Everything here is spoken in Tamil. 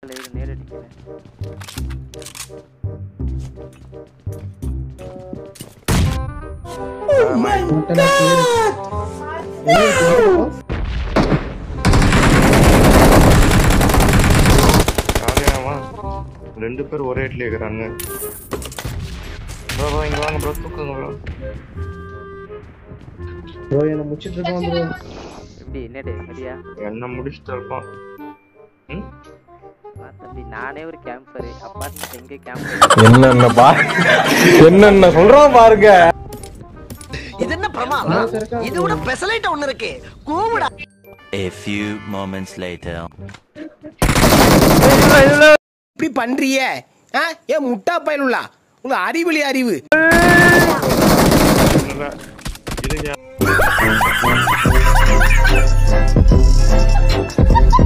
இரு, நேர் அடிக்கிறேன் கூட்டமா பேரு. ஏய், கூட்டம். யாரையாவா ரெண்டு பேர் ஒரே இடத்துல இருக்கிறாங்க ப்ரோ ப்ரோ இங்க வாங்க ப்ரோ தூக்குங்க ப்ரோ bro, என்னை முடிச்சிட்டு இருக்கான் bro. எப்படி என்னடே சரியா என்ன முடிச்சுட்டு இருப்பான் ம் வா தம்பி நானே ஒரு கேம்பரு அப்பார்ட்மெண்ட் எங்க கேம்பர் என்னென்ன பா என்னென்ன சொல்றான் பாருங்க இது என்ன பிரமாதம் நான் இருக்கா இது விட பெசலைட் ஒண்ணு இருக்கு கூவுடா A few moments later. இப்படி பண்றிய ஆ? ஏன் முட்டா பயலுள்ளா உங்க அறிவிலி அறிவு இல்ல இது